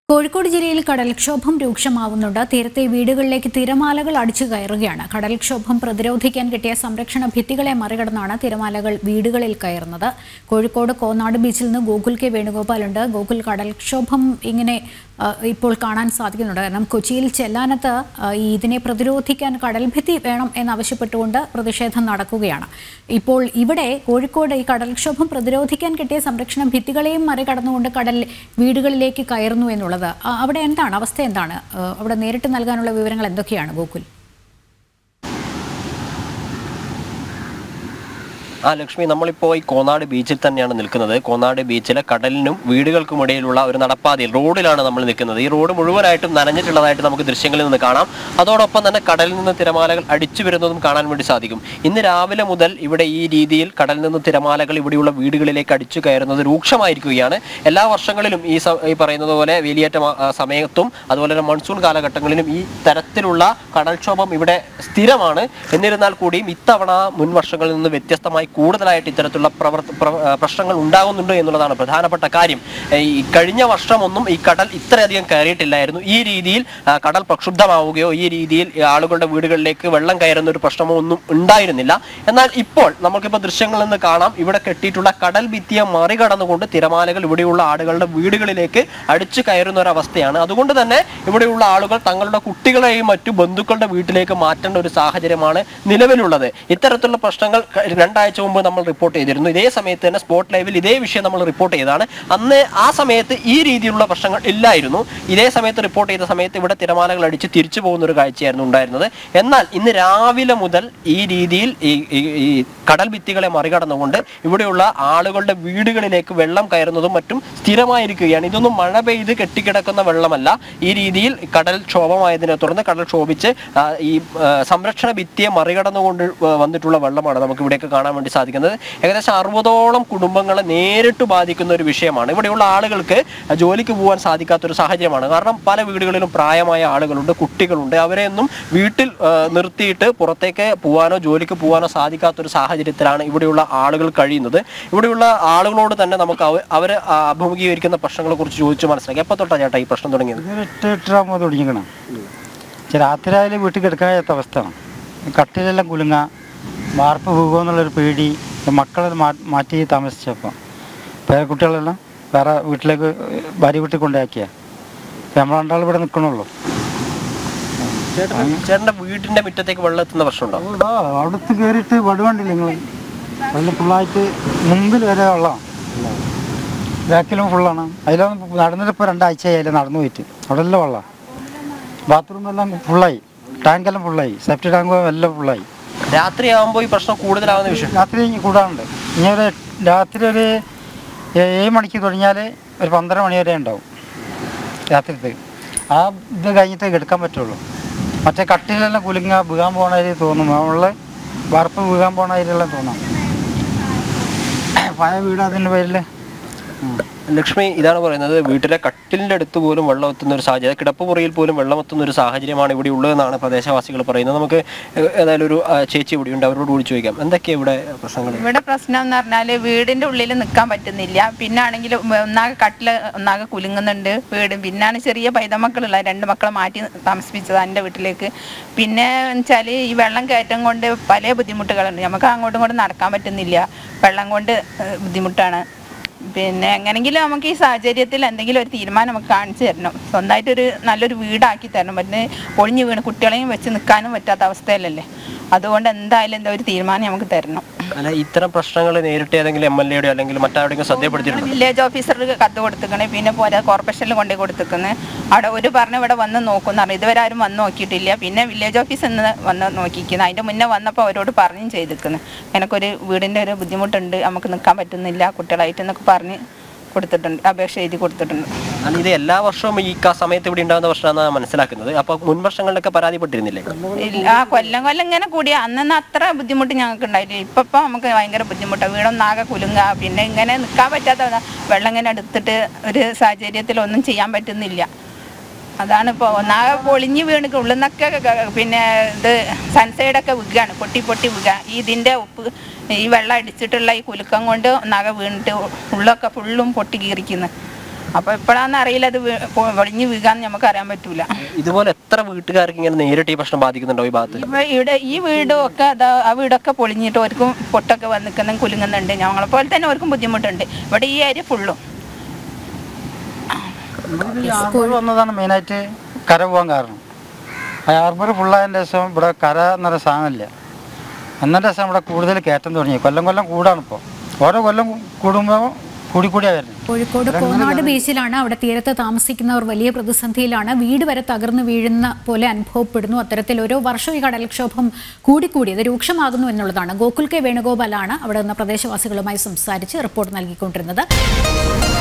കോഴിക്കോട് ജില്ലയിൽ കടൽക്ഷോഭം രൂക്ഷമാവുന്നുണ്ട് തീരത്തെ വീടുകളിലേക്ക് തിരമാലകൾ അടിച്ചു കയറുകയാണ് കടൽക്ഷോഭം പ്രതിരോധിക്കാൻ കിട്ടിയ സംരക്ഷണ ഭിത്തികളെ മറികടന്നാണ് തിരമാലകൾ വീടുകളിൽ കയറുന്നത് കോഴിക്കോട് കോന്നാട് ബീച്ചിൽ നിന്ന് ഗോകുൽ കെ വേണുഗോപാലുണ്ട് ഗോകുൽ കടൽക്ഷോഭം ഇങ്ങനെ ആ, ഇപ്പോൾ കാണാൻ സാധിക്കുന്നുണ്ട് കാരണം കൊച്ചിയിൽ ചെല്ലാനത്ത് ആ, ഈ ഇതിനെ പ്രതിരോധിക്കാൻ കടൽഭിത്തി വേണം എന്നാവശ്യപ്പെട്ടുകൊണ്ട് പ്രതിഷേധം നടക്കുകയാണ് ഇപ്പോൾ ഇവിടെ കോഴിക്കോട് ഈ കടൽക്ഷോഭം പ്രതിരോധിക്കാൻ കിട്ടിയ സംരക്ഷണ ഭിത്തികളെയും മറികടന്നുകൊണ്ട് കടൽ വീടുകളിലേക്ക് കയറുന്നു എന്നുള്ളത് ആ, അവിടെ എന്താണ് അവസ്ഥ എന്താണ് ആ, അവിടെ നേരിട്ട് നൽകാനുള്ള വിവരങ്ങൾ എന്തൊക്കെയാണ് ഗോകുൽ ആ ലക്ഷ്മി നമ്മളിപ്പോൾ ഈ കോന്നാട് ബീച്ചിൽ തന്നെയാണ് നിൽക്കുന്നത് കോന്നാട് ബീച്ചിലെ കടലിനും വീടുകൾക്കും ഇടയിലുള്ള ഒരു നടപ്പാതയിൽ റോഡിലാണ് നമ്മൾ നിൽക്കുന്നത് ഈ റോഡ് മുഴുവനായിട്ടും നനഞ്ഞിട്ടുള്ളതായിട്ട് നമുക്ക് ദൃശ്യങ്ങളിൽ നിന്ന് കാണാം അതോടൊപ്പം തന്നെ കടലിൽ നിന്ന് തിരമാലകൾ അടിച്ചു വരുന്നതും കാണാൻ വേണ്ടി സാധിക്കും ഇന്ന് രാവിലെ മുതൽ ഇവിടെ ഈ രീതിയിൽ കടലിൽ നിന്ന് തിരമാലകൾ ഇവിടെയുള്ള വീടുകളിലേക്ക് അടിച്ചു കയറുന്നത് രൂക്ഷമായിരിക്കുകയാണ് എല്ലാ വർഷങ്ങളിലും ഈ സ- ഈ പറയുന്നത് പോലെ വേലിയേറ്റ മ- ആ, സമയത്തും അതുപോലെ തന്നെ മൺസൂൺ കാലഘട്ടങ്ങളിലും ഈ തരത്തിലുള്ള കടൽക്ഷോഭം ഇവിടെ സ്ഥിരമാണ് എന്നിരുന്നാൽ കൂടിയും ഇത്തവണ മുൻ വർഷങ്ങളിൽ നിന്ന് വ്യത്യസ്തമായി കൂടുതലായിട്ട് ഇത്തരത്തിലുള്ള പ്രവർത്ത പ്ര- ആ, പ്രശ്നങ്ങൾ ഉണ്ടാകുന്നുണ്ട് എന്നുള്ളതാണ് പ്രധാനപ്പെട്ട കാര്യം ഏ, ഈ കഴിഞ്ഞ വർഷമൊന്നും ഈ കടൽ ഇത്രയധികം കയറിയിട്ടില്ലായിരുന്നു ഈ രീതിയിൽ ആ, കടൽ പ്രക്ഷുബ്ധമാവുകയോ ഈ രീതിയിൽ ഈ ആളുകളുടെ വീടുകളിലേക്ക് വെള്ളം കയറുന്ന ഒരു പ്രശ്നമോ ഒന്നും ഉണ്ടായിരുന്നില്ല എന്നാൽ ഇപ്പോൾ നമുക്കിപ്പോൾ ദൃശ്യങ്ങളിൽ നിന്ന് കാണാം ഇവിടെ കെട്ടിയിട്ടുള്ള കടൽ ഭിത്തിയെ മറികടന്നുകൊണ്ട് തിരമാലകൾ ഇവിടെയുള്ള ആളുകളുടെ വീടുകളിലേക്ക് അടിച്ചു കയറുന്ന ഒരു അവസ്ഥയാണ് അതുകൊണ്ട് തന്നെ ഇവിടെയുള്ള ആളുകൾ തങ്ങളുടെ കുട്ടികളെയും മറ്റു ബന്ധുക്കളുടെ വീട്ടിലേക്ക് മാറ്റേണ്ട ഒരു സാഹചര്യമാണ് നിലവിലുള്ളത് ഇത്തരത്തിലുള്ള പ്രശ്നങ്ങൾ ക- രണ്ടാഴ്ച മുമ്പ് നമ്മൾ റിപ്പോർട്ട് ചെയ്തിരുന്നു ഇതേ സമയത്ത് തന്നെ സ്പോട്ട് ലൈവിൽ ഇതേ വിഷയം നമ്മൾ റിപ്പോർട്ട് ചെയ്തതാണ് അന്ന് ആ സമയത്ത് ഈ രീതിയിലുള്ള പ്രശ്നങ്ങൾ ഇല്ലായിരുന്നു ഇതേ സമയത്ത് റിപ്പോർട്ട് ചെയ്ത സമയത്ത് ഇവിടെ തിരമാലകൾ അടിച്ച് തിരിച്ചു പോകുന്ന ഒരു കാഴ്ചയായിരുന്നു ഉണ്ടായിരുന്നത് എന്നാൽ ഇന്ന് രാവിലെ മുതൽ ഈ രീതിയിൽ ഈ ഈ- ഈ കടൽ ഭിത്തികളെ മറികടന്നുകൊണ്ട് ഇവിടെയുള്ള ആളുകളുടെ വീടുകളിലേക്ക് വെള്ളം കയറുന്നതും മറ്റും സ്ഥിരമായിരിക്കുകയാണ് ഇതൊന്നും മഴ പെയ്ത് കെട്ടിക്കിടക്കുന്ന വെള്ളമല്ല ഈ രീതിയിൽ കടൽ ക്ഷോഭമായതിനെ തുടർന്ന് കടൽ ക്ഷോഭിച്ച് ആ, ഈ ആ, സംരക്ഷണ ഭിത്തിയെ മറികടന്നുകൊണ്ട് വ- വന്നിട്ടുള്ള വെള്ളമാണ് നമുക്ക് ഇവിടെയൊക്കെ കാണാൻ വേണ്ടി സാധിക്കുന്നത് ഏകദേശം അറുപതോളം കുടുംബങ്ങളെ നേരിട്ട് ബാധിക്കുന്ന ഒരു വിഷയമാണ് ഇവിടെയുള്ള ആളുകൾക്ക് ജോലിക്ക് പോകാൻ സാധിക്കാത്ത ഒരു സാഹചര്യമാണ് കാരണം പല വീടുകളിലും പ്രായമായ ആളുകളുണ്ട് കുട്ടികളുണ്ട് അവരെയൊന്നും വീട്ടിൽ ആ, നിർത്തിയിട്ട് പുറത്തേക്ക് പോകാനോ ജോലിക്ക് പോകാനോ സാധിക്കാത്ത ഒരു സാഹചര്യത്തിലാണ് ഇവിടെയുള്ള ആളുകൾ കഴിയുന്നത് ഇവിടെയുള്ള ആളുകളോട് തന്നെ നമുക്ക് അവ- അവർ അഭിമുഖീകരിക്കുന്ന പ്രശ്നങ്ങളെ കുറിച്ച് ചോദിച്ചു മനസ്സിലാക്കി എപ്പോൾ തൊട്ടാ ചേട്ടാ ഈ പ്രശ്നം തുടങ്ങിയത് ഇതൊരു എട്ട് എട്ടരാകുമ്പോൾ തുടങ്ങിക്കണം രാത്രി ആയാലും വീട്ടിൽ കിടക്കാത്ത അവസ്ഥയാണ് കട്ടിലെല്ലാം കുലുങ്ങ വാർപ്പ് പോകുമെന്നുള്ളൊരു പേടി മക്കളെ മാ- മാറ്റി താമസിച്ചപ്പോൾ പേരക്കുട്ടികളെല്ലാം വേറെ വീട്ടിലേക്ക് ഭാര്യ വീട്ടിൽ കൊണ്ടാക്കിയ നമ്മൾ രണ്ടാൾ ഇവിടെ നിൽക്കണുള്ളൂ ചേട്ടൻ ചേട്ടന്റെ വീടിന്റെ മുറ്റത്തേക്ക് വെള്ളം എത്തുന്ന പ്രശ്നമുണ്ടോ അവിടുത്തെ കയറിയിട്ട് വടുവണ്ടില്ല നിങ്ങൾ വെള്ളം ഫുള്ളായിട്ട് മുമ്പിൽ വരെ വെള്ളമാണ് ബാക്കിലും ഫുള്ളാണ് അതിലൊന്നും നടന്നിട്ട് ഇപ്പോൾ രണ്ടാഴ്ച ആയാലും നടന്നു പോയിട്ട് അവിടെ എല്ലാം വെള്ളം ബാത്റൂം എല്ലാം ഫുള്ളായി ടാങ്കെല്ലാം ഫുള്ളായി സെപ്റ്റി ടാങ്ക് എല്ലാം ഫുള്ളായി രാത്രിയാകുമ്പോൾ ഈ പ്രശ്നം കൂടുതലാവുന്ന വിഷയം രാത്രി ഇനി കൂടാറുണ്ട് ഇനി ഒരു രാത്രി ഒരു ഏഴ് മണിക്ക് തുടങ്ങിയാൽ ഒരു പന്ത്രണ്ട് മണി വരെ ഉണ്ടാവും രാത്രിത്തെ ആ ഇത് കഴിഞ്ഞിട്ടേ എടുക്കാൻ പറ്റുള്ളൂ മറ്റേ കട്ടിലെല്ലാം കുലുങ്ങ വീഴാൻ പോണതിൽ തോന്നും നമ്മളിൽ വറുപ്പ് വീഴാൻ പോണതിലെല്ലാം തോന്നാം പഴയ വീട് അതിൻ്റെ പേരിൽ ലക്ഷ്മി ഇതാണ് പറയുന്നത് വീട്ടിലെ കട്ടിലിന്റെ അടുത്ത് പോലും വെള്ളം എത്തുന്ന ഒരു സാഹചര്യം കിടപ്പുമുറിയിൽ പോലും വെള്ളം എത്തുന്ന ഒരു സാഹചര്യമാണ് ഇവിടെ ഉള്ളതെന്നാണ് പ്രദേശവാസികൾ പറയുന്നത് നമുക്ക് ഏ- ഏതായാലും ഒരു ആ, ചേച്ചി ഇവിടെയുണ്ട് അവരോട് കൂടി ചോദിക്കാം എന്തൊക്കെയാ ഇവിടെ പ്രശ്നങ്ങൾ ഇവിടെ പ്രശ്നം എന്ന് പറഞ്ഞാല് വീടിന്റെ ഉള്ളിൽ നിൽക്കാൻ പറ്റുന്നില്ല പിന്നെ ആണെങ്കിൽ ഒന്നാകെ കട്ടില് ഒന്നാകെ കുലുങ്ങുന്നുണ്ട് വീട് പിന്നാണ് ചെറിയ പൈതമക്കളുള്ള രണ്ട് മക്കളെ മാറ്റി താമസിപ്പിച്ചത് എൻ്റെ വീട്ടിലേക്ക് പിന്നെ വെച്ചാൽ ഈ വെള്ളം കയറ്റം കൊണ്ട് പല ബുദ്ധിമുട്ടുകളുണ്ട് നമുക്ക് അങ്ങോട്ടും ഇങ്ങോട്ടും നടക്കാൻ പറ്റുന്നില്ല വെള്ളം കൊണ്ട് ഏഹ്, ബുദ്ധിമുട്ടാണ് പിന്നെ എങ്ങനെങ്കിലും നമുക്ക് ഈ സാഹചര്യത്തിൽ എന്തെങ്കിലും ഒരു തീരുമാനം നമുക്ക് കാണിച്ചു തരണം സ്വന്തമായിട്ടൊരു നല്ലൊരു വീടാക്കി തരണം പിന്നെ ഒളിഞ്ഞു വീണ് കുട്ടികളെയും വെച്ച് നിൽക്കാനും പറ്റാത്ത അവസ്ഥയിലല്ലേ അതുകൊണ്ട് എന്തായാലും എന്താ ഒരു തീരുമാനം നമുക്ക് തരണം അല്ല ഇത്തരം പ്രശ്നങ്ങൾ നേരിട്ട് ഏതെങ്കിലും എം എൽ എയുടെ അല്ലെങ്കിൽ മറ്റാരുടെയും ശ്രദ്ധപ്പെടുത്തിയിട്ടുണ്ട് വില്ലേജ് ഓഫീസർക്ക് കത്ത് കൊടുത്തിക്കണേ പിന്നെ പോരാ കോർപ്പറേഷനിൽ കൊണ്ടേ കൊടുത്തിക്കുന്നു അവിടെ ഒരു പറഞ്ഞ് ഇവിടെ വന്ന് നോക്കുന്ന പറഞ്ഞു ഇതുവരെ ആരും വന്ന് നോക്കിയിട്ടില്ല പിന്നെ വില്ലേജ് ഓഫീസിൽ നിന്ന് വന്ന് നോക്കിക്കുന്നു അതിൻ്റെ മുന്നേ വന്നപ്പോൾ അവരോട് പറഞ്ഞും ചെയ്തിരിക്കുന്നു എനിക്കൊരു വീടിൻ്റെ ഒരു ബുദ്ധിമുട്ടുണ്ട് നമുക്ക് നിൽക്കാൻ പറ്റുന്നില്ല കുട്ടികളായിട്ട് എന്നൊക്കെ പറഞ്ഞ് കൊടുത്തിട്ടുണ്ട് അപേക്ഷ എഴുതി കൊടുത്തിട്ടുണ്ട് അല്ല ഇത് എല്ലാ വർഷവും ഈ ക- സമയത്ത് ഇവിടെ ഉണ്ടാകുന്ന പ്രശ്നമാണ് മനസ്സിലാക്കുന്നത് അപ്പൊ മുൻ വർഷങ്ങളിലൊക്കെ പരാതിപ്പെട്ടിരുന്നില്ലേ ഇല്ല, ആ കൊല്ലം കൊല്ലം ഇങ്ങനെ കൂടിയ അന്നൊന്നും അത്ര ബുദ്ധിമുട്ട് ഞങ്ങൾക്ക് ഉണ്ടായിട്ടില്ല ഇപ്പം ഇപ്പം നമുക്ക് ഭയങ്കര ബുദ്ധിമുട്ടാണ് വീടൊന്നാകെ കുലുങ്ങുക പിന്നെ ഇങ്ങനെ നിൽക്കാൻ പറ്റാത്ത വെള്ളം ഇങ്ങനെ എടുത്തിട്ട് ഒരു സാഹചര്യത്തിൽ ഒന്നും ചെയ്യാൻ പറ്റുന്നില്ല അതാണ് ഇപ്പോൾ ഒന്നാകെ പൊളിഞ്ഞ് വീണ് ഉള്ളിൽ നിന്നൊക്കെ ക- പിന്നെ ഇത് സൺസൈഡൊക്കെ വിൽക്കുകയാണ് പൊട്ടി പൊട്ടി വിൽക്കുക ഈ ഇതിൻ്റെ ഉപ്പ് ഈ വെള്ളം അടിച്ചിട്ടുള്ള ഈ കുലുക്കം കൊണ്ട് ഒന്നാകെ വീണിട്ട് ഉള്ളൊക്കെ ഫുള്ളും പൊട്ടി കീറിക്കുന്നു അപ്പോൾ ഇപ്പോഴാണെന്ന് അറിയില്ല അത് വീ- പൊ- പൊളിഞ്ഞ് വീകാന്ന് നമുക്ക് അറിയാൻ പറ്റൂല ഇതുപോലെ എത്ര വീട്ടുകാർക്ക് ഇങ്ങനെ നേരിട്ട് ഈ പ്രശ്നം ബാധിക്കുന്നുണ്ടോ ഈ ഭാഗത്ത് ഇവ ഇവിടെ ഈ വീടും ഒക്കെ അതാ ആ വീടൊക്കെ പൊളിഞ്ഞിട്ട് അവർക്കും പൊട്ടൊക്കെ വന്നിക്കുന്ന കുലുങ്ങുന്നുണ്ട് ഞങ്ങളെ പോലെ തന്നെ അവർക്കും ബുദ്ധിമുട്ടുണ്ട് ഇവിടെ ഈ ഏരിയ ഫുള്ളും ആർമർ വന്നതാണ് മെയിനായിട്ട് കര പോകാൻ കാരണം ആ ആർമർ ഫുള്ളായതിൻ്റെ ശേഷം ഇവിടെ കര എന്നൊരു സാധനമില്ല എന്നതിൻ്റെ ശേഷം ഇവിടെ കൂടുതൽ കയറ്റം തുടങ്ങി കൊല്ലം കൊല്ലം കൂടാണ് ഇപ്പോൾ ഓരോ കൊല്ലം കൂടുമ്പോൾ കൂടി കൂടിയാണ് വരുന്നത് കോഴിക്കോട് കോങ്ങാട് ബീച്ചിലാണ് അവിടെ തീരത്ത് താമസിക്കുന്നവർ വലിയ പ്രതിസന്ധിയിലാണ് വീട് വരെ തകർന്നു വീഴുന്ന പോലെ അനുഭവപ്പെടുന്നു അത്തരത്തിൽ ഓരോ വർഷവും ഈ കടൽക്ഷോഭം കൂടിക്കൂടി അത് രൂക്ഷമാകുന്നു എന്നുള്ളതാണ് ഗോകുൽ കെ വേണുഗോപാലാണ് അവിടെ നിന്ന് പ്രദേശവാസികളുമായി സംസാരിച്ച് റിപ്പോർട്ട് നൽകിക്കൊണ്ടിരുന്നത്